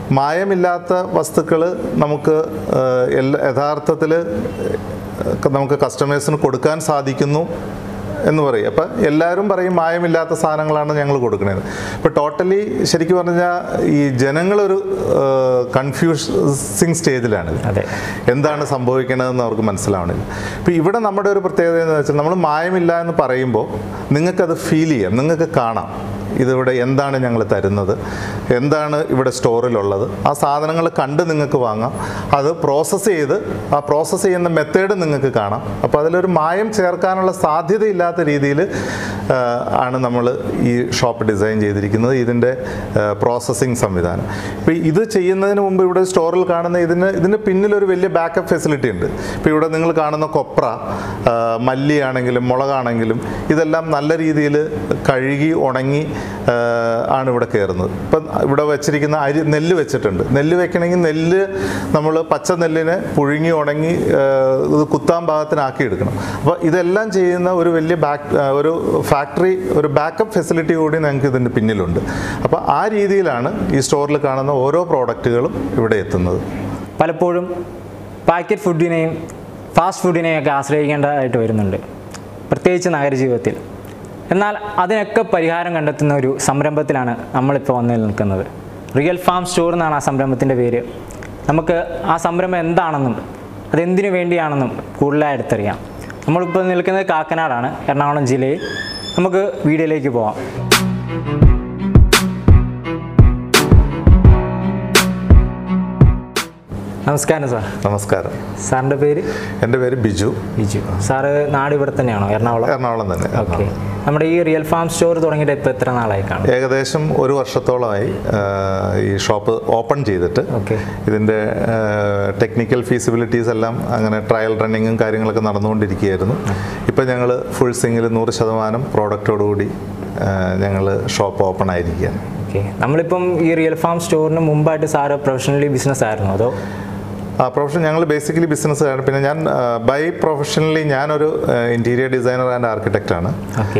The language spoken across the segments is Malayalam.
മായമില്ലാത്ത വസ്തുക്കൾ നമുക്ക് ഏഹ്, എല്ലാ യഥാർത്ഥത്തിൽ നമുക്ക് കസ്റ്റമേഴ്സിന് കൊടുക്കാൻ സാധിക്കുന്നു എന്ന് പറയും അപ്പം എല്ലാവരും പറയും മായമില്ലാത്ത സാധനങ്ങളാണ് ഞങ്ങൾ കൊടുക്കുന്നത് ഇപ്പോൾ ടോട്ടലി ശരിക്കും പറഞ്ഞാൽ ഈ ജനങ്ങളൊരു കൺഫ്യൂസിങ് സ്റ്റേജിലാണ് അതെ എന്താണ് സംഭവിക്കണതെന്ന് അവർക്ക് മനസ്സിലാവണില്ല ഇപ്പോൾ ഇവിടെ നമ്മുടെ ഒരു പ്രത്യേകത എന്ന് വെച്ചാൽ നമ്മൾ മായമില്ല എന്ന് പറയുമ്പോൾ നിങ്ങൾക്കത് ഫീൽ ചെയ്യാം നിങ്ങൾക്ക് കാണാം ഇതിവിടെ എന്താണ് ഞങ്ങൾ തരുന്നത് എന്താണ് ഇവിടെ സ്റ്റോറിലുള്ളത് ആ സാധനങ്ങൾ കണ്ട് നിങ്ങൾക്ക് വാങ്ങാം അത് പ്രോസസ്സ് ചെയ്ത് ആ പ്രോസസ്സ് ചെയ്യുന്ന മെത്തേഡ് നിങ്ങൾക്ക് കാണാം അപ്പോൾ അതിലൊരു മായം ചേർക്കാനുള്ള സാധ്യതയില്ലാത്ത രീതിയിൽ ആണ് നമ്മൾ ഈ ഷോപ്പ് ഡിസൈൻ ചെയ്തിരിക്കുന്നത് ഇതിൻ്റെ പ്രോസസ്സിങ് സംവിധാനം ഇപ്പോൾ ഇത് ചെയ്യുന്നതിന് മുമ്പ് ഇവിടെ സ്റ്റോറിൽ കാണുന്ന ഇതിന് ഇതിന് പിന്നിലൊരു വലിയ ബാക്കപ്പ് ഫെസിലിറ്റി ഉണ്ട് ഇപ്പോൾ ഇവിടെ നിങ്ങൾ കാണുന്ന കൊപ്ര ആ, മല്ലി ആണെങ്കിലും മുളകാണെങ്കിലും ഇതെല്ലാം നല്ല രീതിയിൽ കഴുകി ഉണങ്ങി ആ, ആണ് ഇവിടെ കയറുന്നത് ഇപ്പം ഇവിടെ വെച്ചിരിക്കുന്ന അരി നെല്ല് വെച്ചിട്ടുണ്ട് നെല്ല് വെക്കണമെങ്കിൽ നെല്ല് നമ്മൾ പച്ച നെല്ലിനെ പുഴുങ്ങി ഉണങ്ങി ആ, ഇത് കുത്താൻ ഭാഗത്തിനാക്കി എടുക്കണം അപ്പോൾ ഇതെല്ലാം ചെയ്യുന്ന ഒരു വലിയ ബാക്ക് ആ, ഒരു ഫാക്ടറി ഒരു ബാക്കപ്പ് ഫെസിലിറ്റി കൂടി ഞങ്ങൾക്ക് ഇതിൻ്റെ പിന്നിലുണ്ട് അപ്പോൾ ആ രീതിയിലാണ് ഈ സ്റ്റോറിൽ കാണുന്ന ഓരോ പ്രോഡക്റ്റുകളും ഇവിടെ എത്തുന്നത് പലപ്പോഴും പാക്കറ്റ് ഫുഡിനെയും ഫാസ്റ്റ് ഫുഡിനെയും ഒക്കെ ആശ്രയിക്കേണ്ടതായിട്ട് വരുന്നുണ്ട് പ്രത്യേകിച്ച് നഗരജീവിതത്തിൽ എന്നാൽ അതിനൊക്കെ പരിഹാരം കണ്ടെത്തുന്ന ഒരു സംരംഭത്തിലാണ് നമ്മളിപ്പോൾ വന്ന് നിൽക്കുന്നത് റിയൽ ഫാം സ്റ്റോർ എന്നാണ് ആ സംരംഭത്തിൻ്റെ പേര് നമുക്ക് ആ സംരംഭം എന്താണെന്നും അതെന്തിനു വേണ്ടിയാണെന്നും കൂടുതലായി അടുത്തറിയാം നമ്മളിപ്പോൾ നിൽക്കുന്നത് കാക്കനാടാണ് എറണാകുളം ജില്ലയിൽ നമുക്ക് വീഡിയോയിലേക്ക് പോവാം നമസ്കാരം സാർ നമസ്കാരം സാറിൻ്റെ പേര് എൻ്റെ പേര് ബിജു ബിജു സാറ് നാട് ഇവിടെ തന്നെയാണോ എറണാകുളം എറണാകുളം തന്നെ ഓക്കെ നമ്മുടെ ഈ റിയൽ ഫാം സ്റ്റോർ തുടങ്ങിയിട്ട് ഇപ്പോൾ എത്ര നാളായി കാണും ഏകദേശം ഒരു വർഷത്തോളമായി ആ, ഈ ഷോപ്പ് ഓപ്പൺ ചെയ്തിട്ട് ഓക്കെ ഇതിൻ്റെ ടെക്നിക്കൽ ഫീസിബിലിറ്റീസ് എല്ലാം അങ്ങനെ ട്രയൽ റണ്ണിങ്ങും കാര്യങ്ങളൊക്കെ നടന്നുകൊണ്ടിരിക്കുകയായിരുന്നു ഇപ്പം ഞങ്ങൾ ഫുൾ സിംഗിൽ നൂറ് ശതമാനം പ്രോഡക്റ്റോടുകൂടി ഞങ്ങൾ ഷോപ്പ് ഓപ്പൺ ആയിരിക്കുകയാണ് ഓക്കെ നമ്മളിപ്പം ഈ റിയൽ ഫാം സ്റ്റോറിന് മുമ്പായിട്ട് സാറ് പ്രൊഫഷണലി ബിസിനസ് ആയിരുന്നു അതോ ആ പ്രൊഫഷൻ ഞങ്ങൾ ബേസിക്കലി ബിസിനസ്സുകാരാണ് പിന്നെ ഞാൻ ബൈ പ്രൊഫഷണലി ഞാനൊരു ഇൻറ്റീരിയർ ഡിസൈനർ ആൻഡ് ആർക്കിടെക്റ്റാണ് ഓക്കെ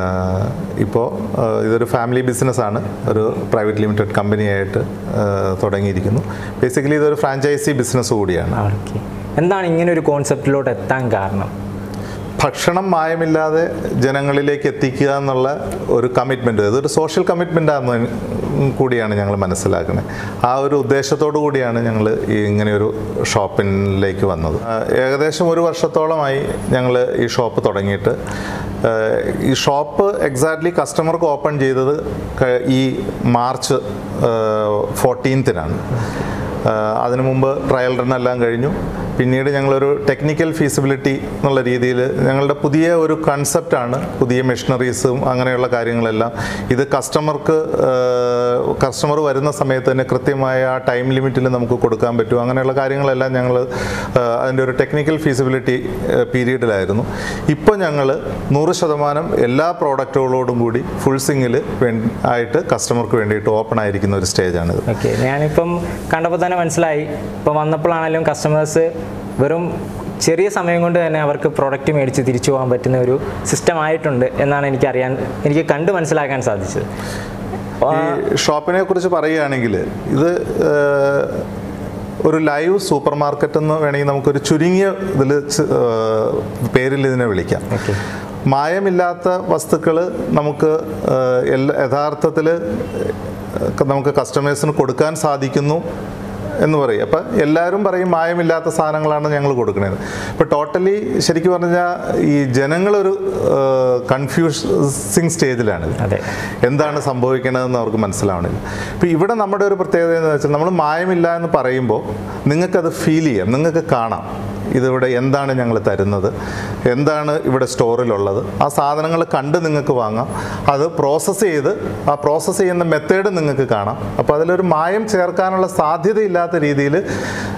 ഇപ്പോൾ ഇതൊരു ഫാമിലി ബിസിനസ്സാണ് ഒരു പ്രൈവറ്റ് ലിമിറ്റഡ് കമ്പനിയായിട്ട് തുടങ്ങിയിരിക്കുന്നു ബേസിക്കലി ഇതൊരു ഫ്രാഞ്ചൈസി ബിസിനസ് കൂടിയാണ് ഓക്കെ എന്താണ് ഇങ്ങനെ ഒരു കോൺസെപ്റ്റിലോട്ട് എത്താൻ കാരണം ഭക്ഷണം മായമില്ലാതെ ജനങ്ങളിലേക്ക് എത്തിക്കുക എന്നുള്ള ഒരു കമ്മിറ്റ്മെൻറ്റ് ഇതൊരു സോഷ്യൽ കമ്മിറ്റ്മെൻ്റ് ആണെന്ന് കൂടിയാണ് ഞങ്ങൾ മനസ്സിലാക്കുന്നത് ആ ഒരു ഉദ്ദേശത്തോടു കൂടിയാണ് ഞങ്ങൾ ഈ ഇങ്ങനെയൊരു ഷോപ്പിലേക്ക് വന്നത് ആ, ഏകദേശം ഒരു വർഷത്തോളമായി ഞങ്ങൾ ഈ ഷോപ്പ് തുടങ്ങിയിട്ട് ആ, ഈ ഷോപ്പ് എക്സാക്ട്ലി കസ്റ്റമർക്ക് ഓപ്പൺ ചെയ്തത് ക- ഈ മാർച്ച് ഫോർട്ടീൻത്തിനാണ് അതിനു മുമ്പ് ട്രയൽ റൺ എല്ലാം കഴിഞ്ഞു പിന്നീട് ഞങ്ങളൊരു ടെക്നിക്കൽ ഫീസിബിലിറ്റി എന്നുള്ള രീതിയിൽ ഞങ്ങളുടെ പുതിയ ഒരു കൺസെപ്റ്റാണ് പുതിയ മെഷീനറീസും അങ്ങനെയുള്ള കാര്യങ്ങളെല്ലാം ഇത് കസ്റ്റമർക്ക് കസ്റ്റമർ വരുന്ന സമയത്ത് തന്നെ കൃത്യമായ ആ ടൈം ലിമിറ്റിൽ നമുക്ക് കൊടുക്കാൻ പറ്റും അങ്ങനെയുള്ള കാര്യങ്ങളെല്ലാം ഞങ്ങൾ അതിൻ്റെ ഒരു ടെക്നിക്കൽ ഫീസിബിലിറ്റി പീരീഡിലായിരുന്നു ഇപ്പോൾ ഞങ്ങൾ നൂറ് ശതമാനം എല്ലാ പ്രോഡക്റ്റുകളോടും കൂടി ഫുൾ സിംഗിൽ ആയിട്ട് കസ്റ്റമർക്ക് വേണ്ടിയിട്ട് ഓപ്പൺ ആയിരിക്കുന്ന ഒരു സ്റ്റേജാണിത് ഓക്കെ ഞാനിപ്പം കണ്ടപ്പോൾ തന്നെ മനസ്സിലായി ഇപ്പം വന്നപ്പോഴാണെങ്കിലും കസ്റ്റമേഴ്സ് വെറും ചെറിയ സമയം കൊണ്ട് തന്നെ അവർക്ക് പ്രോഡക്റ്റ് മേടിച്ച് തിരിച്ചു പോകാൻ പറ്റുന്ന ഒരു സിസ്റ്റം ആയിട്ടുണ്ട് എന്നാണ് എനിക്കറിയാൻ എനിക്ക് കണ്ട് മനസ്സിലാക്കാൻ സാധിച്ചത് ഈ ഷോപ്പിനെ കുറിച്ച് പറയുകയാണെങ്കിൽ ഇത് ഏഹ്, ഒരു ലൈവ് സൂപ്പർ മാർക്കറ്റ് എന്ന് വേണമെങ്കിൽ നമുക്കൊരു ചുരുങ്ങിയ ഇതിൽ പേരിൽ ഇതിനെ വിളിക്കാം ഓക്കെ മായമില്ലാത്ത വസ്തുക്കൾ നമുക്ക് ഏഹ്, എല്ലാ യഥാർത്ഥത്തിൽ നമുക്ക് കസ്റ്റമേഴ്സിന് കൊടുക്കാൻ സാധിക്കുന്നു എന്ന് പറയും അപ്പം എല്ലാവരും പറയും മായമില്ലാത്ത സാധനങ്ങളാണ് ഞങ്ങൾ കൊടുക്കുന്നത് ഇപ്പോൾ ടോട്ടലി ശരിക്കും പറഞ്ഞാൽ ഈ ജനങ്ങളൊരു കൺഫ്യൂസിങ് സ്റ്റേജിലാണ് അതെ എന്താണ് സംഭവിക്കണതെന്ന് അവർക്ക് മനസ്സിലാവണില്ല ഇപ്പോൾ ഇവിടെ നമ്മുടെ ഒരു പ്രത്യേകത എന്ന് വെച്ചാൽ നമ്മൾ മായമില്ല എന്ന് പറയുമ്പോൾ നിങ്ങൾക്കത് ഫീൽ ചെയ്യാം നിങ്ങൾക്ക് കാണാം ഇതിവിടെ എന്താണ് ഞങ്ങൾ തരുന്നത് എന്താണ് ഇവിടെ സ്റ്റോറിലുള്ളത് ആ സാധനങ്ങൾ കണ്ട് നിങ്ങൾക്ക് വാങ്ങാം അത് പ്രോസസ്സ് ചെയ്ത് ആ പ്രോസസ്സ് ചെയ്യുന്ന മെത്തേഡ് നിങ്ങൾക്ക് കാണാം അപ്പോൾ അതിലൊരു മായം ചേർക്കാനുള്ള സാധ്യതയില്ലാത്ത രീതിയിൽ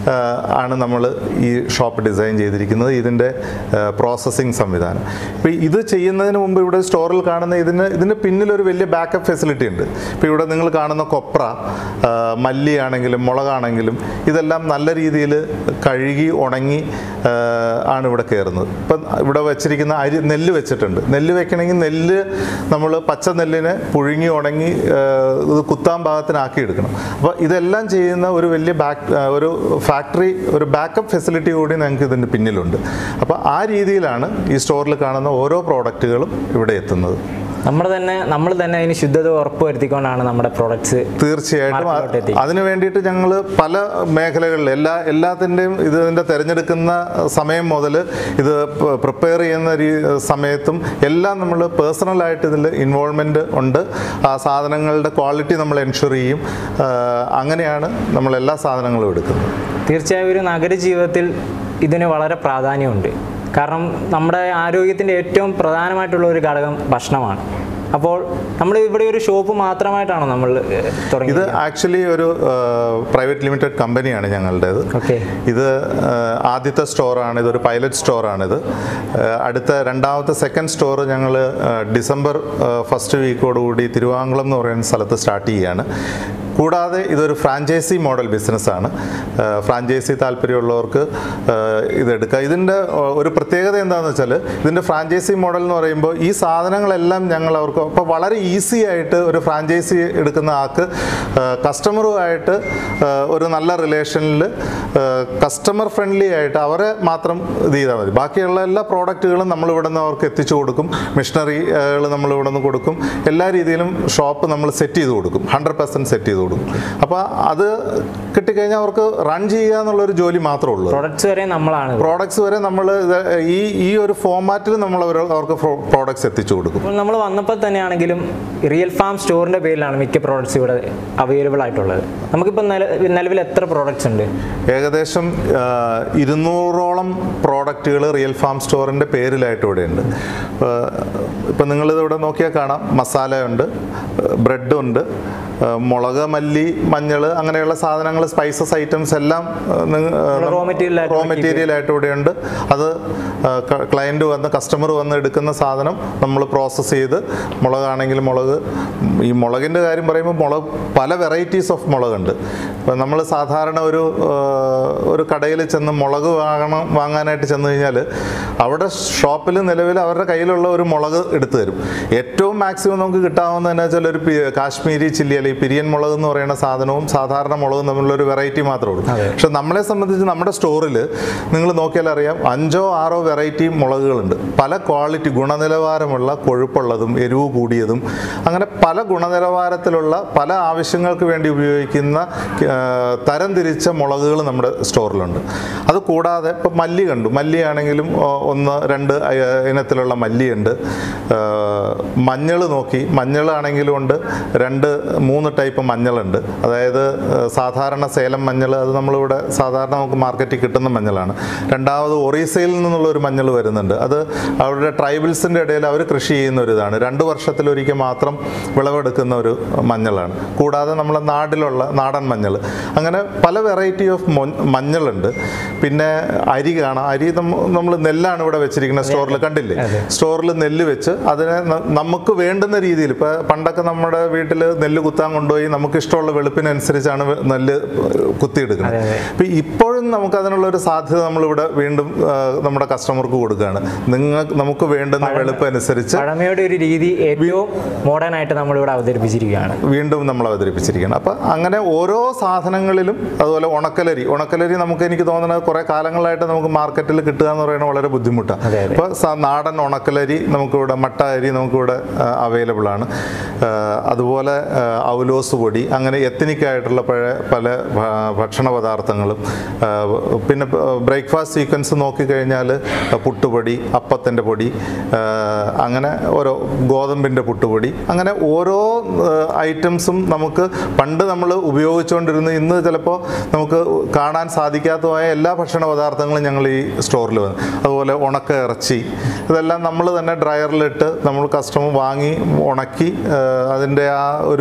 ആ, ആണ് നമ്മൾ ഈ ഷോപ്പ് ഡിസൈൻ ചെയ്തിരിക്കുന്നത് ഇതിൻ്റെ പ്രോസസ്സിങ് സംവിധാനം ഇപ്പോൾ ഇത് ചെയ്യുന്നതിന് മുമ്പ് ഇവിടെ സ്റ്റോറിൽ കാണുന്ന ഇതിന് ഇതിന് പിന്നിലൊരു വലിയ ബാക്കപ്പ് ഫെസിലിറ്റി ഉണ്ട് ഇപ്പോൾ ഇവിടെ നിങ്ങൾ കാണുന്ന കൊപ്ര ആ, മല്ലിയാണെങ്കിലും മുളകാണെങ്കിലും ഇതെല്ലാം നല്ല രീതിയിൽ കഴുകി ഉണങ്ങി ആ, ആണ് ഇവിടെ കയറുന്നത് ഇപ്പം ഇവിടെ വെച്ചിരിക്കുന്ന അരി നെല്ല് വെച്ചിട്ടുണ്ട് നെല്ല് വെക്കണമെങ്കിൽ നെല്ല് നമ്മൾ പച്ച നെല്ലിനെ പുഴുങ്ങി ഉണങ്ങി ആ, ഇത് കുത്താൻ പാകത്തിനാക്കി എടുക്കണം അപ്പോൾ ഇതെല്ലാം ചെയ്യുന്ന ഒരു വലിയ ബാക്ക് ഒരു ഫാക്ടറി ഒരു ബാക്കപ്പ് ഫെസിലിറ്റി കൂടി ഞങ്ങൾക്ക് ഇതിൻ്റെ പിന്നിലുണ്ട് അപ്പോൾ ആ രീതിയിലാണ് ഈ സ്റ്റോറിൽ കാണുന്ന ഓരോ പ്രോഡക്റ്റുകളും ഇവിടെ എത്തുന്നത് നമ്മൾ തന്നെ നമ്മൾ തന്നെ അതിന് ശുദ്ധത ഉറപ്പുവരുത്തിക്കൊണ്ടാണ് നമ്മുടെ പ്രൊഡക്ട്സ് തീർച്ചയായിട്ടും മാർക്കറ്റിലോട്ട് എത്തിക്കും. അതിനു വേണ്ടിയിട്ട് ഞങ്ങൾ പല മേഖലകളിൽ എല്ലാ എല്ലാത്തിൻ്റെയും ഇതിൻ്റെ തിരഞ്ഞെടുക്കുന്ന സമയം മുതൽ ഇത് പ്രിപ്പയർ ചെയ്യുന്ന രീ സമയത്തും എല്ലാം നമ്മൾ പേഴ്സണലായിട്ട് ഇതിൽ ഇൻവോൾവ്മെൻറ്റ് ഉണ്ട് ആ സാധനങ്ങളുടെ ക്വാളിറ്റി നമ്മൾ എൻഷുർ ചെയ്യും ആ, അങ്ങനെയാണ് നമ്മൾ എല്ലാ സാധനങ്ങളും എടുക്കുന്നത് തീർച്ചയായും ഒരു നഗരജീവിതത്തിൽ ഇതിന് വളരെ പ്രാധാന്യമുണ്ട് കാരണം നമ്മുടെ ആരോഗ്യത്തിൻ്റെ ഏറ്റവും പ്രധാനമായിട്ടുള്ള ഒരു ഘടകം ഭക്ഷണമാണ് അപ്പോൾ നമ്മൾ ഇവിടെ ഒരു ഷോപ്പ് മാത്രമായിട്ടാണോ നമ്മൾ ഏഹ്, ഇത് തുടങ്ങിയത് ആക്ച്വലി ഒരു പ്രൈവറ്റ് ലിമിറ്റഡ് കമ്പനിയാണ് ഞങ്ങളുടേത് ഓക്കെ ഇത് ആ, ആദ്യത്തെ സ്റ്റോറാണ് ഇതൊരു പൈലറ്റ് സ്റ്റോറാണിത് ആ, അടുത്ത രണ്ടാമത്തെ സെക്കൻഡ് സ്റ്റോർ ഞങ്ങൾ ഡിസംബർ ഫസ്റ്റ് വീക്കോടുകൂടി തിരുവാങ്കുളം എന്ന് പറയുന്ന സ്ഥലത്ത് സ്റ്റാർട്ട് ചെയ്യുകയാണ് കൂടാതെ ഇതൊരു ഫ്രാഞ്ചൈസി മോഡൽ ബിസിനസ്സാണ് ഫ്രാഞ്ചൈസി താല്പര്യമുള്ളവർക്ക് ആ, ഇതെടുക്കുക ഇതിൻ്റെ ആ, ഒരു പ്രത്യേകത എന്താണെന്ന് വെച്ചാൽ ഇതിൻ്റെ ഫ്രാഞ്ചൈസി മോഡൽ എന്ന് പറയുമ്പോൾ ഈ സാധനങ്ങളെല്ലാം ഞങ്ങൾ അവർക്ക് അപ്പോൾ വളരെ ഈസി ആയിട്ട് ഒരു ഫ്രാഞ്ചൈസി എടുക്കുന്ന ആൾക്ക് കസ്റ്റമറുമായിട്ട് ഒരു നല്ല റിലേഷനിൽ കസ്റ്റമർ ഫ്രണ്ട്ലി ആയിട്ട് അവരെ മാത്രം ഇത് ചെയ്താൽ മതി ബാക്കിയുള്ള എല്ലാ പ്രോഡക്റ്റുകളും നമ്മൾ ഇവിടെ നിന്ന് അവർക്ക് എത്തിച്ചു കൊടുക്കും മിഷനറികൾ നമ്മൾ ഇവിടെ നിന്ന് കൊടുക്കും എല്ലാ രീതിയിലും ഷോപ്പ് നമ്മൾ സെറ്റ് ചെയ്ത് കൊടുക്കും ഹൺഡ്രഡ് പെർസെൻറ്റ് സെറ്റ് ചെയ്ത് കൊടുക്കും അപ്പോൾ അത് കിട്ടിക്കഴിഞ്ഞാൽ അവർക്ക് റൺ ചെയ്യുക എന്നുള്ളൊരു ജോലി മാത്രമേ ഉള്ളൂ പ്രൊഡക്ട്സ് വരെ നമ്മളാണ് പ്രോഡക്ട്സ് വരെ നമ്മൾ ഈ ഈ ഒരു ഫോമാറ്റിൽ നമ്മൾ അവർ- അവർക്ക് പ്രോഡക്ട്സ് എത്തിച്ചു കൊടുക്കും അപ്പോൾ നമ്മൾ വന്നപ്പോൾ തന്നെയാണെങ്കിലും റിയൽ ഫാം സ്റ്റോറിൻ്റെ പേരിലാണ് മിക്ക പ്രോഡക്ട്സ് ഇവിടെ അവൈലബിൾ ആയിട്ടുള്ളത് നമുക്കിപ്പോൾ നില നിലവിൽ എത്ര പ്രോഡക്ട്സ് ഉണ്ട് ഏകദേശം ആ, ഇരുന്നൂറോളം പ്രോഡക്റ്റുകൾ റിയൽ ഫാം സ്റ്റോറിൻ്റെ പേരിലായിട്ട് ഇവിടെ ഉണ്ട് ഇപ്പം നിങ്ങളിത് ഇവിടെ നോക്കിയാൽ കാണാം മസാലയുണ്ട് ബ്രെഡ് ഉണ്ട് ആ, മുളക് മല്ലി മഞ്ഞൾ അങ്ങനെയുള്ള സാധനങ്ങൾ സ്പൈസസ് ഐറ്റംസ് എല്ലാം raw material ആയിട്ട് റോ മെറ്റീരിയൽ ആയിട്ട് ഇവിടെയുണ്ട് അത് ക്ലയൻറ്റ് വന്ന് കസ്റ്റമർ വന്ന് എടുക്കുന്ന സാധനം നമ്മൾ പ്രോസസ്സ് ചെയ്ത് മുളകാണെങ്കിൽ മുളക് ഈ മുളകിൻ്റെ കാര്യം പറയുമ്പോൾ മുളക് പല വെറൈറ്റീസ് ഓഫ് മുളകുണ്ട് ഇപ്പം നമ്മൾ സാധാരണ ഒരു ആ, ഒരു കടയിൽ ചെന്ന് മുളക് വാങ്ങണം വാങ്ങാനായിട്ട് ചെന്ന് കഴിഞ്ഞാൽ അവിടെ ഷോപ്പിൽ നിലവിൽ അവരുടെ കയ്യിലുള്ള ഒരു മുളക് എടുത്തു തരും ഏറ്റവും മാക്സിമം നമുക്ക് കിട്ടാവുന്ന എന്നാ വെച്ചാൽ ഒരു പി- കാശ്മീരി ചില്ലി അല്ലെങ്കിൽ പിരിയൻ മുളക് എന്ന് പറയുന്ന സാധനവും സാധാരണ മുളകും തമ്മിലുള്ള ഒരു വെറൈറ്റി മാത്രമേ ഉള്ളൂ അതെ. പക്ഷെ നമ്മളെ സംബന്ധിച്ച് നമ്മുടെ സ്റ്റോറിൽ നിങ്ങൾ നോക്കിയാൽ അറിയാം അഞ്ചോ ആറോ വെറൈറ്റി മുളകുകളുണ്ട് പല ക്വാളിറ്റി ഗുണനിലവാരമുള്ള കൊഴുപ്പുള്ളതും എരിവ് കൂടിയതും അങ്ങനെ പല ഗുണനിലവാരത്തിലുള്ള പല ആവശ്യങ്ങൾക്ക് വേണ്ടി ഉപയോഗിക്കുന്ന ആ, തരം തിരിച്ച മുളകുകൾ നമ്മുടെ സ്റ്റോറിലുണ്ട് അത് കൂടാതെ ഇപ്പം മല്ലി കണ്ടു മല്ലിയാണെങ്കിലും ആ, ഒന്ന് രണ്ട് അയ- ഇനത്തിലുള്ള മല്ലിയുണ്ട് മഞ്ഞൾ നോക്കി മഞ്ഞളാണെങ്കിലും ഉണ്ട് രണ്ട് മൂന്ന് ടൈപ്പ് മഞ്ഞളുണ്ട് അതായത് ആ, സാധാരണ സേലം മഞ്ഞൾ അത് നമ്മളിവിടെ സാധാരണ നമുക്ക് മാർക്കറ്റിൽ കിട്ടുന്ന മഞ്ഞളാണ് രണ്ടാമത് ഒറീസയിൽ നിന്നുള്ള ഒരു മഞ്ഞൾ വരുന്നുണ്ട് അത് അവരുടെ ട്രൈബൽസിൻ്റെ ഇടയിൽ അവർ കൃഷി ചെയ്യുന്ന ഒരു ഇതാണ് രണ്ട് വർഷത്തിലൊരിക്കൽ മാത്രം വിളവെടുക്കുന്ന ഒരു മഞ്ഞളാണ് കൂടാതെ നമ്മളെ നാട്ടിലുള്ള നാടൻ മഞ്ഞൾ അങ്ങനെ പല വെറൈറ്റി ഓഫ് മഞ്ഞളുണ്ട് പിന്നെ അരി കാണാം അരി നമ്മൾ നെല്ലാണ് ഇവിടെ വെച്ചിരിക്കുന്നത് സ്റ്റോറിൽ കണ്ടില്ലേ അതെ. സ്റ്റോറിൽ നെല്ല് വെച്ച് അതിനെ ന- നമുക്ക് വേണ്ടുന്ന രീതിയിൽ ഇപ്പോൾ പണ്ടൊക്കെ നമ്മുടെ വീട്ടിൽ നെല്ല് കുത്താൻ കൊണ്ടുപോയി നമുക്ക് ഇഷ്ടമുള്ള വെളുപ്പിനനുസരിച്ചാണ് വെ- നെല്ല് കുത്തിയെടുക്കുന്നത് അതെ, അതെ. ഇപ്പം ഇപ്പോഴും നമുക്ക് അതിനുള്ള ഒരു സാധ്യത നമ്മളിവിടെ വീണ്ടും ആ, നമ്മുടെ കസ്റ്റമർക്ക് കൊടുക്കുകയാണ് നിങ്ങൾ നമുക്ക് വേണ്ടുന്ന വെളുപ്പ് അനുസരിച്ച് പഴമയുടെ ഒരു രീതി ഏറ്റവും മോഡേൺ ആയിട്ട് നമ്മളിവിടെ അവതരിപ്പിച്ചിരിക്കുകയാണ് വീണ്ടും നമ്മൾ അവതരിപ്പിച്ചിരിക്കുകയാണ് അപ്പം അങ്ങനെ ഓരോ സാധനങ്ങളിലും അതുപോലെ ഉണക്കലരി ഉണക്കലരി നമുക്ക് എനിക്ക് തോന്നുന്നത് കുറേ കാലങ്ങളായിട്ട് നമുക്ക് മാർക്കറ്റിൽ കിട്ടുക എന്ന് പറയുന്നത് വളരെ ബുദ്ധിമുട്ടാണ് അതെ, അതെ. അപ്പോൾ സ- നാടൻ ഉണക്കലരി നമുക്കിവിടെ മട്ട അരി നമുക്കിവിടെ അവൈലബിൾ ആണ് ആ, അതുപോലെ ആ, ഔലോസ് പൊടി അങ്ങനെ എത്തനിക്കായിട്ടുള്ള പഴയ പല ഭ- ഭക്ഷണ പദാർത്ഥങ്ങളും ആ, പിന്നെ ബ്രേക്ക്ഫാസ്റ്റ് സീക്വൻസ് നോക്കിക്കഴിഞ്ഞാൽ പുട്ടുപൊടി അപ്പത്തിൻ്റെ പൊടി ആ, അങ്ങനെ ഓരോ ഗോതമ്പിൻ്റെ പുട്ടുപൊടി അങ്ങനെ ഓരോ ഐറ്റംസും നമുക്ക് പണ്ട് നമ്മൾ ഉപയോഗിച്ചുകൊണ്ടിരുന്ന ഇന്ന് ചിലപ്പോൾ നമുക്ക് കാണാൻ സാധിക്കാത്തതായ എല്ലാ ഭക്ഷണ പദാർത്ഥങ്ങളും ഞങ്ങൾ ഈ സ്റ്റോറിൽ വന്നു അതുപോലെ ഉണക്ക ഇറച്ചി ഇതെല്ലാം നമ്മൾ തന്നെ ഡ്രയറിലിട്ട് നമ്മൾ കസ്റ്റമർ വാങ്ങി ഉണക്കി ആ, അതിൻ്റെ ആ ഒരു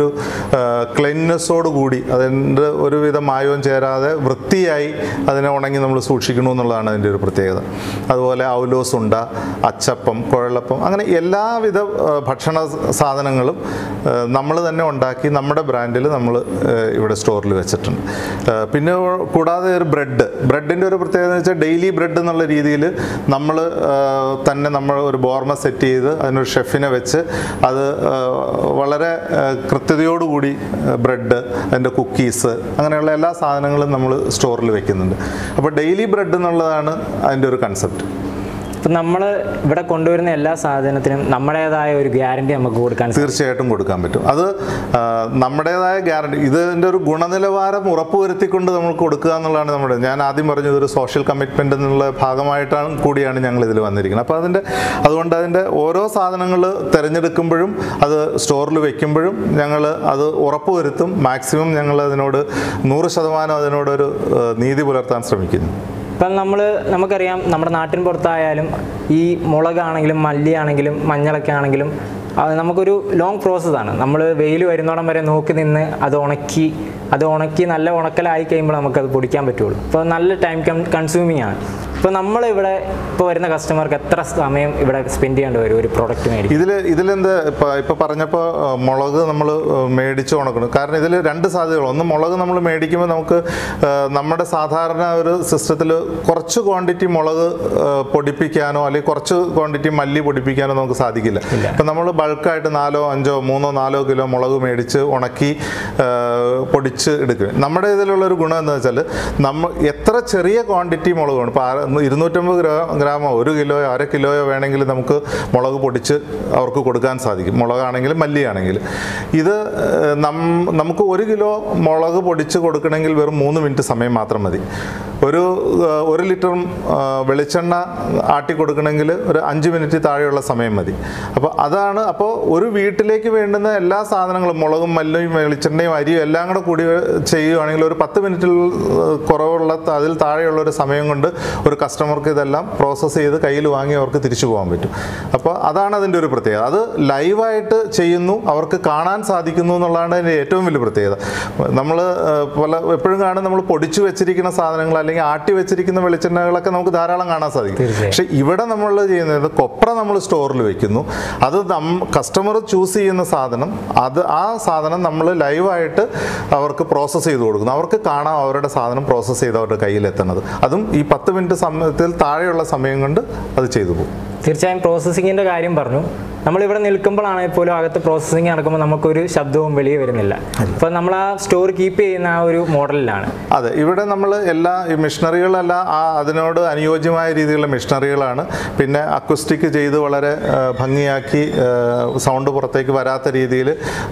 ക്ലെൻനെസ്സോട് കൂടി അതിൻ്റെ ഒരുവിധ മായവും ചേരാതെ വൃത്തിയായി അതിനെ ഉണങ്ങി നമ്മൾ സൂക്ഷിക്കണു എന്നുള്ളതാണ് അതിൻ്റെ ഒരു പ്രത്യേകത അതുപോലെ ഔലോസ് ഉണ്ട അച്ചപ്പം കുഴലപ്പം അങ്ങനെ എല്ലാവിധ ആ, ഭക്ഷണ സാധനങ്ങളും നമ്മൾ തന്നെ ഉണ്ടാക്കി നമ്മുടെ ബ്രാൻഡിൽ നമ്മൾ ഇവിടെ സ്റ്റോറിൽ വെച്ചിട്ടുണ്ട് ആ, പിന്നെ കൂടാതെ ഒരു ബ്രെഡ് ബ്രെഡിൻ്റെ ഒരു പ്രത്യേകത എന്ന് വെച്ചാൽ ഡെയിലി ബ്രെഡ് എന്നുള്ള രീതിയിൽ നമ്മൾ തന്നെ നമ്മൾ ഒരു ബോർമ സെറ്റ് ചെയ്ത് അതിനൊരു ഷെഫിനെ വെച്ച് അത് ആ, വളരെ ആ, കൃത്യതയോടുകൂടി ബ്രെഡ് അതിൻ്റെ കുക്കീസ് അങ്ങനെയുള്ള എല്ലാ സാധനങ്ങളും നമ്മൾ സ്റ്റോറിൽ വെക്കുന്നുണ്ട് അപ്പോൾ ഡെയിലി ബ്രെഡ് എന്നുള്ളതാണ് അതിൻ്റെ ഒരു കൺസെപ്റ്റ് ഇപ്പം നമ്മൾ ഇവിടെ കൊണ്ടുവരുന്ന എല്ലാ സാധനത്തിനും നമ്മുടേതായ ഒരു ഗ്യാരണ്ടി നമുക്ക് കൊടുക്കാൻ സാധിക്കും തീർച്ചയായിട്ടും കൊടുക്കാൻ പറ്റും അത് ആ, നമ്മുടേതായ ഗ്യാരണ്ടി ഇതിൻ്റെ ഒരു ഗുണനിലവാരം ഉറപ്പുവരുത്തിക്കൊണ്ട് നമ്മൾ കൊടുക്കുക എന്നുള്ളതാണ് നമ്മുടെ ഞാൻ ആദ്യം പറഞ്ഞത് ഒരു സോഷ്യൽ കമ്മിറ്റ്മെൻ്റ് എന്നുള്ള ഭാഗമായിട്ടാണ് കൂടിയാണ് ഞങ്ങൾ ഇതിൽ വന്നിരിക്കുന്നത് അപ്പോൾ അതിൻ്റെ അതുകൊണ്ട് അതിൻ്റെ ഓരോ സാധനങ്ങൾ തിരഞ്ഞെടുക്കുമ്പോഴും അത് സ്റ്റോറിൽ വെക്കുമ്പോഴും ഞങ്ങൾ അത് ഉറപ്പുവരുത്തും മാക്സിമം ഞങ്ങൾ അതിനോട് നൂറ് ശതമാനം അതിനോടൊരു ആ, നീതി പുലർത്താൻ ശ്രമിക്കുന്നു ഇപ്പം നമ്മൾ നമുക്കറിയാം നമ്മുടെ നാട്ടിൻ പുറത്തായാലും ഈ മുളകാണെങ്കിലും മല്ലിയാണെങ്കിലും മഞ്ഞളൊക്കെ ആണെങ്കിലും അത് നമുക്കൊരു ലോങ് പ്രോസസ്സാണ് നമ്മൾ വെയിൽ വരുന്നോടം വരെ നോക്കി നിന്ന് അത് ഉണക്കി അത് ഉണക്കി നല്ല ഉണക്കലായി കഴിയുമ്പോൾ നമുക്കത് പൊടിക്കാൻ പറ്റുള്ളൂ അപ്പോൾ നല്ല ടൈം കൺസ്യൂമിങ് ആണ് ഇപ്പോൾ നമ്മളിവിടെ ഇപ്പോൾ വരുന്ന കസ്റ്റമർക്ക് എത്ര സമയം ഇവിടെ സ്പെൻഡ് ചെയ്യേണ്ടി വരും ഒരു പ്രോഡക്റ്റ് മേടിക്കും ഇതിൽ ഇതിലെന്ത് ഇപ്പം ഇപ്പം പറഞ്ഞപ്പോൾ മുളക് നമ്മൾ മേടിച്ച് ഉണക്കണം കാരണം ഇതിൽ രണ്ട് സാധ്യതകൾ ഒന്ന് മുളക് നമ്മൾ മേടിക്കുമ്പോൾ നമുക്ക് ആ, നമ്മുടെ സാധാരണ ഒരു സിസ്റ്റത്തിൽ കുറച്ച് ക്വാണ്ടിറ്റി മുളക് ആ, പൊടിപ്പിക്കാനോ അല്ലെങ്കിൽ കുറച്ച് ക്വാണ്ടിറ്റി മല്ലി പൊടിപ്പിക്കാനോ നമുക്ക് സാധിക്കില്ല ഇപ്പം നമ്മൾ ബൾക്കായിട്ട് നാലോ അഞ്ചോ മൂന്നോ നാലോ കിലോ മുളക് മേടിച്ച് ഉണക്കി ആ, പൊടിച്ച് എടുക്കും നമ്മുടെ ഇതിലുള്ള ഒരു ഗുണം എന്താ വെച്ചാൽ നമ്മൾ എത്ര ചെറിയ ക്വാണ്ടിറ്റി മുളക് വേണം ഇപ്പോൾ ഇരുന്നൂറ്റമ്പത് ഗ്രാ ഗ്രാമോ ഒരു കിലോയോ അര കിലോയോ വേണമെങ്കിൽ നമുക്ക് മുളക് പൊടിച്ച് അവർക്ക് കൊടുക്കാൻ സാധിക്കും മുളകാണെങ്കിലും മല്ലിയാണെങ്കിലും ഇത് ഏഹ്, നം- നമുക്ക് ഒരു കിലോ മുളക് പൊടിച്ച് കൊടുക്കണമെങ്കിൽ വെറും മൂന്ന് മിനിറ്റ് സമയം മാത്രം മതി ഒരു ഏഹ്, ഒരു ലിറ്റർ ഏഹ്, വെളിച്ചെണ്ണ ആട്ടി കൊടുക്കണമെങ്കിൽ ഒരു അഞ്ച് മിനിറ്റ് താഴെയുള്ള സമയം മതി അപ്പോൾ അതാണ് അപ്പോൾ ഒരു വീട്ടിലേക്ക് വേണ്ടുന്ന എല്ലാ സാധനങ്ങളും മുളകും മല്ലിയും വെളിച്ചെണ്ണയും അരിയും എല്ലാം കൂടെ കൂടി ചെയ്യുകയാണെങ്കിൽ ഒരു പത്ത് മിനിറ്റിൽ ഏഹ്, കുറവുള്ള അതിൽ താഴെയുള്ള ഒരു സമയം കൊണ്ട് ഒരു കസ്റ്റമർക്ക് ഇതെല്ലാം പ്രോസസ്സ് ചെയ്ത് കയ്യിൽ വാങ്ങി അവർക്ക് തിരിച്ചു പോകാൻ പറ്റും അപ്പോൾ അതാണ് അതിൻ്റെ ഒരു പ്രത്യേകത അത് ലൈവായിട്ട് ചെയ്യുന്നു അവർക്ക് കാണാൻ സാധിക്കുന്നു എന്നുള്ളതാണ് അതിൻ്റെ ഏറ്റവും വലിയ പ്രത്യേകത നമ്മൾ പല എപ്പോഴും കാണും നമ്മൾ പൊടിച്ചു വെച്ചിരിക്കുന്ന സാധനങ്ങൾ അല്ലെങ്കിൽ ആട്ടി വെച്ചിരിക്കുന്ന വെളിച്ചെണ്ണകളൊക്കെ നമുക്ക് ധാരാളം കാണാൻ സാധിക്കും തീർച്ചയായും. പക്ഷേ ഇവിടെ നമ്മൾ ചെയ്യുന്നത് കൊപ്ര നമ്മൾ സ്റ്റോറിൽ വെക്കുന്നു അത് നം കസ്റ്റമർ ചൂസ് ചെയ്യുന്ന സാധനം അത് ആ സാധനം നമ്മൾ ലൈവായിട്ട് അവർക്ക് പ്രോസസ്സ് ചെയ്ത് കൊടുക്കുന്നു അവർക്ക് കാണാം അവരുടെ സാധനം പ്രോസസ്സ് ചെയ്ത് അവരുടെ കയ്യിലെത്തുന്നത് അതും ഈ പത്ത് മിനിറ്റ് സമയത്തിൽ താഴെയുള്ള സമയം കൊണ്ട് അത് ചെയ്തു പോകും തീർച്ചയായും പ്രോസസ്സിങ്ങിൻ്റെ കാര്യം പറഞ്ഞു നമ്മളിവിടെ നിൽക്കുമ്പോഴാണെങ്കിൽ പോലും അകത്ത് പ്രോസസ്സിങ് നടക്കുമ്പോൾ നമുക്കൊരു ശബ്ദവും വെളിയെ വരുന്നില്ല അപ്പോൾ നമ്മൾ ആ സ്റ്റോർ കീപ്പ് ചെയ്യുന്ന ആ ഒരു മോഡലിലാണ് അതെ ഇവിടെ നമ്മൾ എല്ലാ ഈ മിഷണറികളെല്ലാം ആ അതിനോട് അനുയോജ്യമായ രീതിയിലുള്ള മിഷണറികളാണ് പിന്നെ അക്വസ്റ്റിക് ചെയ്ത് വളരെ ആ, ഭംഗിയാക്കി സൗണ്ട് പുറത്തേക്ക് വരാത്ത രീതിയിൽ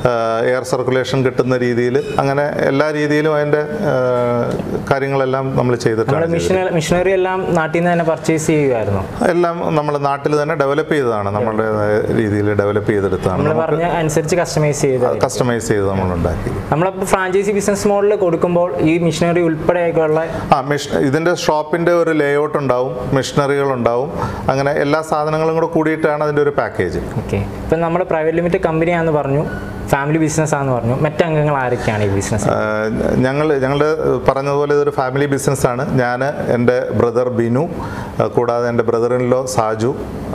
എയർ സർക്കുലേഷൻ കിട്ടുന്ന രീതിയിൽ അങ്ങനെ എല്ലാ രീതിയിലും അതിൻ്റെ ആ, കാര്യങ്ങളെല്ലാം നമ്മൾ നമ്മൾ ചെയ്തിട്ടാണ് മിഷന മിഷനറി എല്ലാം നാട്ടിൽ നിന്ന് തന്നെ പർച്ചേസ് ചെയ്യുമായിരുന്നു എല്ലാം നമ്മൾ നാട്ടിൽ തന്നെ ഡെവലപ്പ് ചെയ്തതാണ് നമ്മുടേതായ രീതിയിൽ ഡെവലപ്പ് ചെയ്തെടുത്താണ് നമ്മൾ പറഞ്ഞ അനുസരിച്ച് കസ്റ്റമൈസ് ചെയ്ത് കസ്റ്റമൈസ് ചെയ്ത് നമ്മൾ ഉണ്ടാക്കി നമ്മളിപ്പോൾ ഫ്രാഞ്ചൈസി ബിസിനസ് മോഡൽ കൊടുക്കുമ്പോൾ ഈ മിഷനറി ഉൾപ്പെടെയൊക്കെയുള്ള ആ മിഷ് ഇതിൻ്റെ ഷോപ്പിൻ്റെ ഒരു ലേ ഔട്ട് ഉണ്ടാവും മിഷനറികൾ ഉണ്ടാവും അങ്ങനെ എല്ലാ സാധനങ്ങളും കൂടെ കൂടിയിട്ടാണ് അതിൻ്റെ ഒരു പാക്കേജ് ഓക്കെ ഇപ്പം നമ്മുടെ പ്രൈവറ്റ് ലിമിറ്റഡ് കമ്പനിയാണെന്ന് പറഞ്ഞു ഫാമിലി ബിസിനസ് ആണെന്ന് പറഞ്ഞു മറ്റംഗങ്ങൾ ആരൊക്കെയാണ് ഈ ബിസിനസ് ഞങ്ങൾ ഞങ്ങളുടെ പറഞ്ഞതുപോലെ ഇതൊരു ഫാമിലി ബിസിനസ്സാണ് ഞാൻ എൻ്റെ ബ്രദർ ബിനു ആ, കൂടാതെ എൻ്റെ ബ്രദർ ഇൻ ലോ സാജു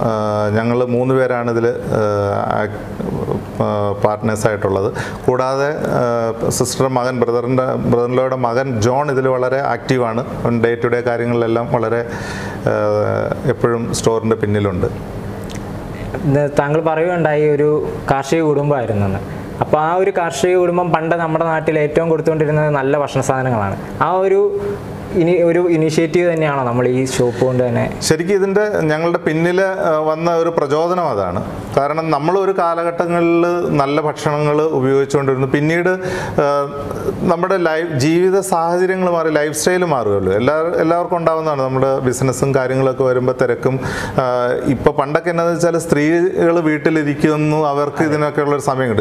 ഞങ്ങൾ മൂന്ന് പേരാണ് ഇതിൽ പാർട്ട്നേഴ്സായിട്ടുള്ളത് കൂടാതെ സിസ്റ്റർ മകൻ ബ്രദറിൻ്റെ ബ്രദറിൻ്റെ മകൻ ജോൺ ഇതിൽ വളരെ ആക്റ്റീവാണ് ഡേ ടു ഡേ കാര്യങ്ങളിലെല്ലാം വളരെ ആ, എപ്പോഴും സ്റ്റോറിൻ്റെ പിന്നിലുണ്ട് ഇത് താങ്കൾ പറയുകയുണ്ടായി ഒരു കാർഷിക കുടുംബമായിരുന്നെന്ന് അപ്പോൾ ആ ഒരു കാർഷിക കുടുംബം പണ്ട് നമ്മുടെ നാട്ടിൽ ഏറ്റവും കൊടുത്തുകൊണ്ടിരുന്നത് നല്ല ഭക്ഷണ സാധനങ്ങളാണ് ആ ഒരു ഇനി ഒരു ഇനിഷ്യേറ്റീവ് തന്നെയാണോ നമ്മൾ ഈ ഷോപ്പ് കൊണ്ട് തന്നെ ശരിക്കും ഇതിൻ്റെ ഞങ്ങളുടെ പിന്നിൽ ആ, വന്ന ഒരു പ്രചോദനം അതാണ് കാരണം നമ്മൾ ഒരു കാലഘട്ടങ്ങളിൽ നല്ല ഭക്ഷണങ്ങൾ ഉപയോഗിച്ചുകൊണ്ടിരുന്നു പിന്നീട് ആ, നമ്മുടെ ലൈഫ് ജീവിത സാഹചര്യങ്ങൾ മാറി ലൈഫ് സ്റ്റൈൽ മാറുമല്ലോ എല്ലാ എല്ലാവർക്കും ഉണ്ടാവുന്നതാണ് നമ്മുടെ ബിസിനസ്സും കാര്യങ്ങളൊക്കെ വരുമ്പോൾ തിരക്കും ഇപ്പോൾ പണ്ടൊക്കെ എന്നാന്ന് വെച്ചാൽ സ്ത്രീകൾ വീട്ടിലിരിക്കുന്നു അവർക്ക് ഇതിനൊക്കെ ഉള്ളൊരു സമയം കിട്ടും ഇപ്പം അങ്ങനെ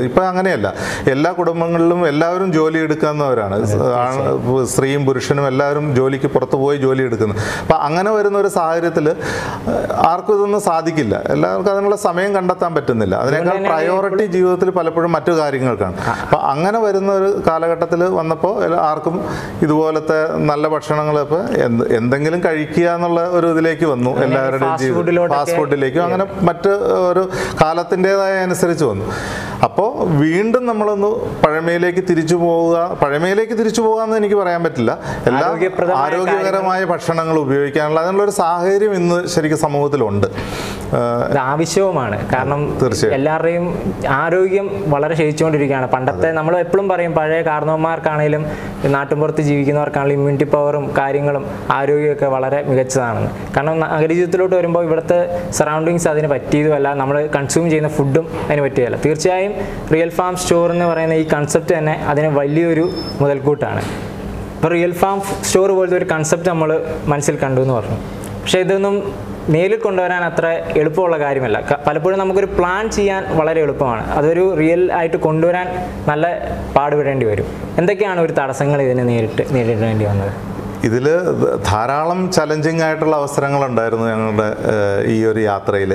അങ്ങനെയല്ല എല്ലാ കുടുംബങ്ങളിലും എല്ലാവരും ജോലി എടുക്കുന്നവരാണ് ആണ് സ്ത്രീയും പുരുഷനും എല്ലാവരും ജോലിക്ക് പുറത്ത് പോയി ജോലി എടുക്കുന്നു അപ്പം അങ്ങനെ വരുന്ന ഒരു സാഹചര്യത്തിൽ ആർക്കും ഇതൊന്നും സാധിക്കില്ല എല്ലാവർക്കും അതിനുള്ള സമയം കണ്ടെത്താൻ പറ്റുന്നില്ല അതിനേക്കാൾ പ്രയോറിറ്റി ജീവിതത്തിൽ പലപ്പോഴും മറ്റു കാര്യങ്ങൾക്കാണ് അപ്പം അങ്ങനെ വരുന്ന ഒരു കാലഘട്ടത്തിൽ വന്നപ്പോൾ എല്ലാ- ആർക്കും ഇതുപോലത്തെ നല്ല ഭക്ഷണങ്ങൾ ഇപ്പോൾ എന്ത് എന്തെങ്കിലും കഴിക്കുക എന്നുള്ള ഒരു ഇതിലേക്ക് വന്നു എല്ലാവരുടെയും fast ജീവിതം foodലോട്ടൊക്കെ ഫാസ്റ്റ് ഫുഡിലേക്കും അങ്ങനെ മറ്റ് ഒരു കാലത്തിൻ്റെതായ അനുസരിച്ച് വന്നു അപ്പോൾ വീണ്ടും നമ്മളൊന്ന് പഴമയിലേക്ക് തിരിച്ചു പോവുക പഴമയിലേക്ക് തിരിച്ചു പോകുക എന്ന് എനിക്ക് പറയാൻ പറ്റില്ല എല്ലാ ആരോഗ്യപ്രദമായ ആരോഗ്യകരമായ ഭക്ഷണങ്ങൾ ഉപയോഗിക്കാനുള്ള അതിനുള്ള ഒരു സാഹചര്യം ഇന്ന് ശരിക്കും സമൂഹത്തിലുണ്ട് ആഹ് ഇത് ആവശ്യവുമാണ് കാരണം തീർച്ചയായും. എല്ലാവരുടെയും ആരോഗ്യം വളരെ ക്ഷയിച്ചുകൊണ്ടിരിക്കുകയാണ് പണ്ടത്തെ നമ്മൾ എപ്പോഴും പറയും പഴയ കാരണവന്മാർക്കാണെങ്കിലും നാട്ടിൻപുറത്ത് ജീവിക്കുന്നവർക്കാണെങ്കിലും ഇമ്മ്യൂണിറ്റി പവറും കാര്യങ്ങളും ആരോഗ്യമൊക്കെ വളരെ മികച്ചതാണെന്ന് കാരണം നഗരജീവിതത്തിലോട്ട് വരുമ്പോൾ ഇവിടുത്തെ സറൗണ്ടിങ്സ് അതിന് പറ്റിയതുമല്ല നമ്മൾ കൺസ്യൂം ചെയ്യുന്ന ഫുഡും അതിന് പറ്റിയതല്ല തീർച്ചയായും റിയൽ ഫാം സ്റ്റോർ എന്ന് പറയുന്ന ഈ കൺസെപ്റ്റ് തന്നെ അതിന് വലിയൊരു മുതൽക്കൂട്ടാണ് ഇപ്പോൾ റിയൽ ഫാം സ്റ്റോർ പോലത്തെ ഒരു കൺസെപ്റ്റ് നമ്മൾ മനസ്സിൽ കണ്ടു എന്ന് പറഞ്ഞു പക്ഷേ ഇതൊന്നും നേരിൽ കൊണ്ടുവരാൻ അത്ര എളുപ്പമുള്ള കാര്യമല്ല ക- പലപ്പോഴും നമുക്കൊരു പ്ലാൻ ചെയ്യാൻ വളരെ എളുപ്പമാണ് അതൊരു റിയൽ ആയിട്ട് കൊണ്ടുവരാൻ നല്ല പാടുപെടേണ്ടി വരും എന്തൊക്കെയാണ് ഒരു തടസ്സങ്ങൾ ഇതിന് നേരിട്ട് നേരിടേണ്ടി വന്നത് ഇതിൽ ധാരാളം ചലഞ്ചിങ് ആയിട്ടുള്ള അവസരങ്ങളുണ്ടായിരുന്നു ഞങ്ങളുടെ ഏഹ്, ഈ ഒരു യാത്രയിൽ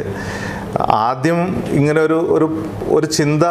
ആദ്യം ഇങ്ങനെ ഒരു ഒരു ഒരു ചിന്ത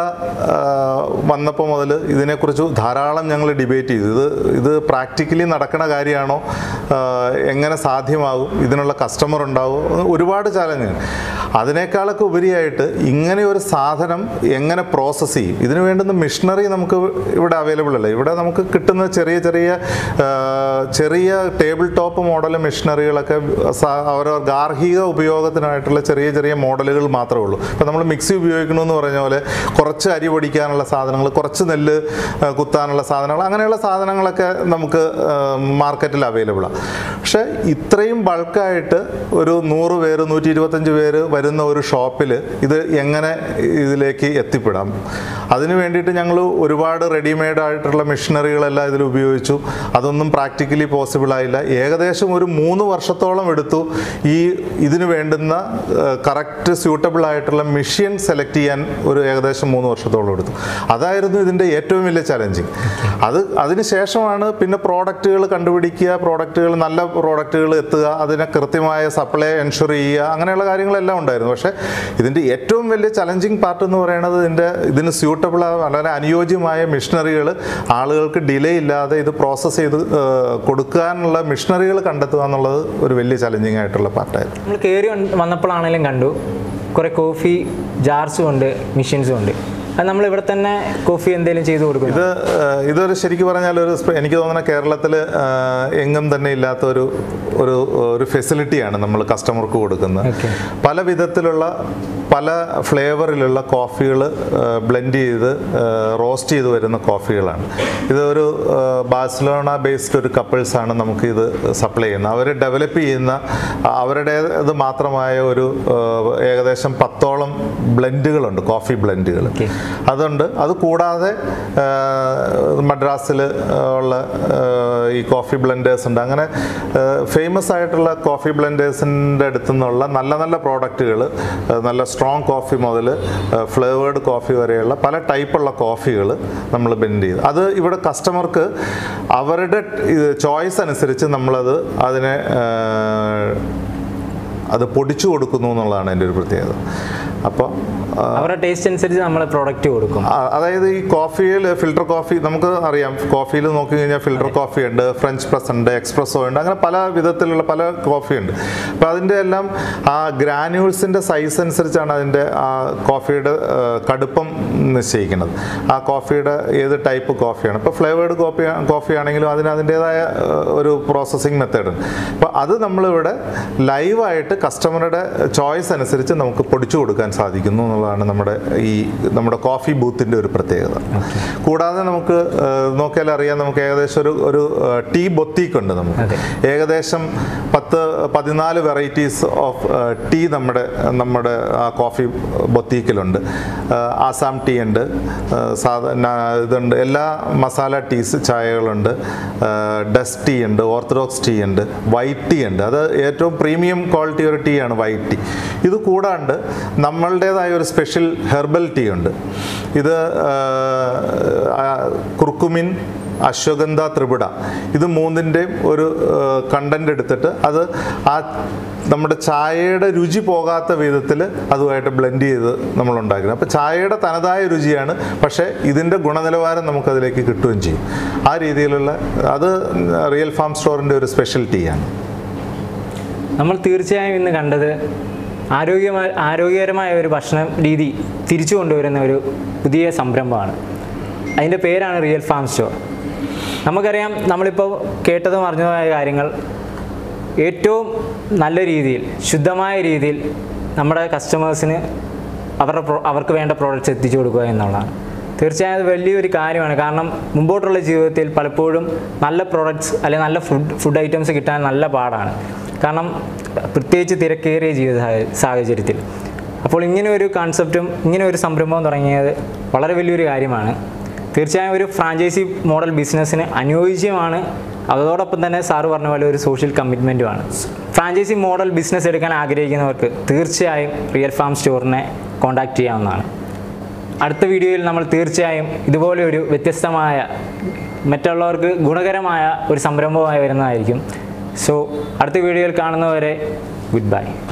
വന്നപ്പോൾ മുതൽ ഇതിനെക്കുറിച്ച് ധാരാളം ഞങ്ങൾ ഡിബേറ്റ് ചെയ്തു ഇത് ഇത് പ്രാക്ടിക്കലി നടക്കുന്ന കാര്യമാണോ ആഹ്, എങ്ങനെ സാധ്യമാകും ഇതിനുള്ള കസ്റ്റമർ ഉണ്ടാവും ഒരുപാട് ചലഞ്ച് അതിനേക്കാളൊക്കെ ഉപരിയായിട്ട് ഇങ്ങനെ ഒരു സാധനം എങ്ങനെ പ്രോസസ്സ് ചെയ്യും ഇതിന് വേണ്ടുന്ന മിഷനറി നമുക്ക് ഇവിടെ അവൈലബിൾ അല്ല ഇവിടെ നമുക്ക് കിട്ടുന്ന ചെറിയ ചെറിയ ആ, ചെറിയ ടേബിൾ ടോപ്പ് മോഡൽ മെഷീനറികളൊക്കെ സ- അവരവർ ഗാർഹിക ഉപയോഗത്തിനായിട്ടുള്ള ചെറിയ ചെറിയ മോഡലുകൾ മാത്രമേ ഉള്ളൂ ഇപ്പം നമ്മൾ മിക്സി ഉപയോഗിക്കണമെന്ന് പറഞ്ഞ പോലെ കുറച്ച് അരി പൊടിക്കാനുള്ള സാധനങ്ങൾ കുറച്ച് നെല്ല് ആ, കുത്താനുള്ള സാധനങ്ങൾ അങ്ങനെയുള്ള സാധനങ്ങളൊക്കെ നമുക്ക് മാർക്കറ്റിൽ അവൈലബിളാണ് പക്ഷേ ഇത്രയും ബൾക്കായിട്ട് ഒരു നൂറ് പേര് നൂറ്റി ഇരുപത്തഞ്ച് പേര് വരുന്ന ഒരു ഷോപ്പിൽ ഇത് എങ്ങനെ ഇതിലേക്ക് എത്തിപ്പെടാം അതിന് വേണ്ടിയിട്ട് ഞങ്ങൾ ഒരുപാട് റെഡിമെയ്ഡ് ആയിട്ടുള്ള മെഷീനറികളെല്ലാം ഇതിൽ ഉപയോഗിച്ചു അതൊന്നും പ്രാക്ടിക്കലി പോസിബിൾ ആയില്ല ഏകദേശം ഒരു മൂന്ന് വർഷത്തോളം എടുത്തു ഈ ഇതിന് വേണ്ടുന്ന കറക്റ്റ് സ്യൂട്ടബിൾ ആയിട്ടുള്ള മെഷീൻ സെലക്ട് ചെയ്യാൻ ഒരു ഏകദേശം മൂന്ന് വർഷത്തോളം എടുത്തു അതായിരുന്നു ഇതിൻ്റെ ഏറ്റവും വലിയ ചലഞ്ചിങ് അത് അതിന് ശേഷമാണ് പിന്നെ പ്രോഡക്റ്റുകൾ കണ്ടുപിടിക്കുക പ്രോഡക്റ്റുകൾ നല്ല പ്രോഡക്റ്റുകൾ എത്തുക അതിനെ കൃത്യമായ സപ്ലൈ എൻഷുർ ചെയ്യുക അങ്ങനെയുള്ള കാര്യങ്ങളെല്ലാം ഉണ്ടായിരുന്നു പക്ഷേ ഇതിൻ്റെ ഏറ്റവും വലിയ ചലഞ്ചിങ് പാർട്ട് എന്ന് പറയുന്നത് ഇതിൻ്റെ ഇതിന് സ്യൂട്ടബിൾ വളരെ അനുയോജ്യമായ മിഷനറികൾ ആളുകൾക്ക് ഡിലേ ഇല്ലാതെ ഇത് പ്രോസസ്സ് ചെയ്ത് ഏഹ്, കൊടുക്കാനുള്ള മിഷനറികൾ കണ്ടെത്തുക എന്നുള്ളത് ഒരു വലിയ ചലഞ്ചിങ് ആയിട്ടുള്ള പാർട്ടായിരുന്നു നമ്മൾ കയറി വന്ന് വന്നപ്പോഴാണെങ്കിലും കണ്ടു കുറേ കോഫി ജാർസും ഉണ്ട് മെഷീൻസും ഉണ്ട് അത് നമ്മൾ ഇവിടെ തന്നെ കോഫി എന്തെങ്കിലും ചെയ്ത് കൊടുക്കുന്നു ഇത് ഏഹ്, ഇതൊരു ശരിക്കും പറഞ്ഞാൽ ഒരു സ്പെ- എനിക്ക് തോന്നുന്ന കേരളത്തിൽ എങ്ങും തന്നെ ഇല്ലാത്ത ഒരു ഒരു ഒരു ഫെസിലിറ്റിയാണ് നമ്മൾ കസ്റ്റമർക്ക് കൊടുക്കുന്നത് Okay. പല വിധത്തിലുള്ള പല ഫ്ലേവറിലുള്ള കോഫികൾ ബ്ലെൻഡ് ചെയ്ത് റോസ്റ്റ് ചെയ്ത് വരുന്ന കോഫികളാണ് ഇത് ഒരു ഏഹ്, ബാഴ്സലോണ ബേസ്ഡ് ഒരു കപ്പിൾസാണ് നമുക്ക് ഇത് സപ്ലൈ ചെയ്യുന്നത് അവർ ഡെവലപ്പ് ചെയ്യുന്ന അവരുടേത് മാത്രമായ ഒരു ഏഹ്, ഏകദേശം പത്തോളം ബ്ലെൻഡുകളുണ്ട് കോഫി ബ്ലെൻഡുകൾ Okay. അതുണ്ട് അത് കൂടാതെ മദ്രാസിൽ ഉള്ള ഏഹ്, ഈ കോഫി ബ്ലെൻഡേഴ്സ് ഉണ്ട് അങ്ങനെ ഫേമസ് ആയിട്ടുള്ള കോഫി ബ്ലെൻഡേഴ്സിൻ്റെ അടുത്തു നിന്നുള്ള നല്ല നല്ല പ്രോഡക്റ്റുകൾ നല്ല സ്ട്രോങ് കോഫി മുതൽ ഫ്ലേവേർഡ് കോഫി വരെയുള്ള പല ടൈപ്പുള്ള കോഫികൾ നമ്മൾ ബ്ലെൻഡ് ചെയ്ത് അത് ഇവിടെ കസ്റ്റമർക്ക് അവരുടെ ചോയ്സ് അനുസരിച്ച് നമ്മളത് അതിനെ ഏഹ്, അത് പൊടിച്ചു കൊടുക്കുന്നു എന്നുള്ളതാണ് എൻ്റെ ഒരു പ്രത്യേകത അപ്പോൾ അവരുടെ ടേസ്റ്റ് അനുസരിച്ച് നമ്മൾ പ്രോഡക്റ്റ് കൊടുക്കും ആ, അതായത് ഈ കോഫിയിൽ ഫിൽട്ടർ കോഫി നമുക്ക് അറിയാം കോഫിയിൽ നോക്കി കഴിഞ്ഞാൽ ഫിൽട്ടർ കോഫി ഉണ്ട് ഫ്രഞ്ച് പ്രസ് ഉണ്ട് എക്സ്പ്രസോ ഉണ്ട് അങ്ങനെ പല വിധത്തിലുള്ള പല കോഫി ഉണ്ട് അപ്പോൾ അതിൻ്റെ എല്ലാം ആ ഗ്രാന്യൂൾസിൻ്റെ സൈസ് അനുസരിച്ചാണ് അതിൻ്റെ ആ കോഫിയുടെ ആ, കടുപ്പം നിശ്ചയിക്കുന്നത് ആ കോഫിയുടെ ഏത് ടൈപ്പ് കോഫിയാണ് ഇപ്പോൾ ഫ്ലേവേർഡ് കോഫി കോഫി ആണെങ്കിലും അതിന് അതിൻ്റേതായ ആ, ഒരു പ്രോസസ്സിങ് മെത്തേഡ് ഉണ്ട് അപ്പോൾ അത് നമ്മളിവിടെ ലൈവായിട്ട് കസ്റ്റമറുടെ ചോയ്സ് അനുസരിച്ച് നമുക്ക് പൊടിച്ചു കൊടുക്കാൻ സാധിക്കുന്നു എന്നുള്ളതാണ് നമ്മുടെ ഈ നമ്മുടെ കോഫി ബൂത്തിൻ്റെ ഒരു പ്രത്യേകത കൂടാതെ നമുക്ക് ആ, നോക്കിയാൽ അറിയാം നമുക്ക് ഏകദേശം ഒരു ഒരു ടീ ബൊത്തീക്ക് ഉണ്ട് നമുക്ക് അതെ. ഏകദേശം പത്ത് പത്ത് പതിനാല് വെറൈറ്റീസ് ഓഫ് ടീ നമ്മുടെ നമ്മുടെ ആ കോഫി ബൊത്തീക്കിലുണ്ട് ആസാം ടീ ഉണ്ട് സാധാരണ ഇതുണ്ട് എല്ലാ മസാല ടീസ് ചായകളുണ്ട് ഡസ്റ്റ് ടീ ഉണ്ട് ഓർത്തഡോക്സ് ടീ ഉണ്ട് വൈറ്റ് ടീ ഉണ്ട് അത് ഏറ്റവും പ്രീമിയം ക്വാളിറ്റി ഒരു ടീ ആണ് വൈറ്റ് ടീ ഇത് കൂടാണ്ട് നമ്മളുടേതായ ഒരു സ്പെഷ്യൽ ഹെർബൽ ടീ ഉണ്ട് ഇത് ആ, കുർക്കുമിൻ അശ്വഗന്ധ ത്രിപിട ഇത് മൂന്നിൻ്റെയും ഒരു കണ്ടന്റ് എടുത്തിട്ട് അത് ആ നമ്മുടെ ചായയുടെ രുചി പോകാത്ത വിധത്തിൽ അതുമായിട്ട് ബ്ലെൻഡ് ചെയ്ത് നമ്മൾ ഉണ്ടാക്കുന്നത് അപ്പോൾ ചായയുടെ തനതായ രുചിയാണ് പക്ഷേ ഇതിൻ്റെ ഗുണനിലവാരം നമുക്കതിലേക്ക് കിട്ടുകയും ചെയ്യും ആ രീതിയിലുള്ള അത് റിയൽ ഫാം സ്റ്റോറിൻ്റെ ഒരു സ്പെഷ്യൽ ടീ ആണ് നമ്മൾ തീർച്ചയായും ഇന്ന് കണ്ടത് ആരോഗ്യമായ ആരോഗ്യകരമായ ഒരു ഭക്ഷണ രീതി തിരിച്ചു കൊണ്ടുവരുന്ന ഒരു പുതിയ സംരംഭമാണ് അതിൻ്റെ പേരാണ് റിയൽ ഫാം സ്റ്റോർ നമുക്കറിയാം നമ്മളിപ്പോൾ കേട്ടതും അറിഞ്ഞതുമായ കാര്യങ്ങൾ ഏറ്റവും നല്ല രീതിയിൽ ശുദ്ധമായ രീതിയിൽ നമ്മുടെ കസ്റ്റമേഴ്സിന് അവരുടെ പ്രോ- അവർക്ക് വേണ്ട പ്രോഡക്റ്റ്സ് എത്തിച്ചു കൊടുക്കുക എന്നുള്ളതാണ് തീർച്ചയായും അത് വലിയൊരു കാര്യമാണ് കാരണം മുമ്പോട്ടുള്ള ജീവിതത്തിൽ പലപ്പോഴും നല്ല പ്രോഡക്റ്റ്സ് അല്ലെങ്കിൽ നല്ല ഫുഡ് ഫുഡ് ഐറ്റംസ് കിട്ടാൻ നല്ല പാടാണ് കാരണം പ്രത്യേകിച്ച് തിരക്കേറിയ ജീവിത സാഹ- സാഹചര്യത്തിൽ അപ്പോൾ ഇങ്ങനെ ഒരു കൺസെപ്റ്റും ഇങ്ങനെ ഒരു സംരംഭം തുടങ്ങിയത് വളരെ വലിയൊരു കാര്യമാണ് തീർച്ചയായും ഒരു ഫ്രാഞ്ചൈസി മോഡൽ ബിസിനസ്സിന് അനുയോജ്യമാണ് അതോടൊപ്പം തന്നെ സാറ് പറഞ്ഞ പോലെ ഒരു സോഷ്യൽ കമ്മിറ്റ്മെൻറ്റുമാണ് ഫ്രാഞ്ചൈസി മോഡൽ ബിസിനസ് എടുക്കാൻ ആഗ്രഹിക്കുന്നവർക്ക് തീർച്ചയായും റിയൽ ഫാം സ്റ്റോറിനെ കോൺടാക്റ്റ് ചെയ്യാവുന്നതാണ് അടുത്ത വീഡിയോയിൽ നമ്മൾ തീർച്ചയായും ഇതുപോലെ ഒരു വ്യത്യസ്തമായ മറ്റുള്ളവർക്ക് ഗുണകരമായ ഒരു സംരംഭമായി വരുന്നതായിരിക്കും സോ അടുത്ത വീഡിയോയിൽ കാണുന്നവരെ ഗുഡ് ബൈ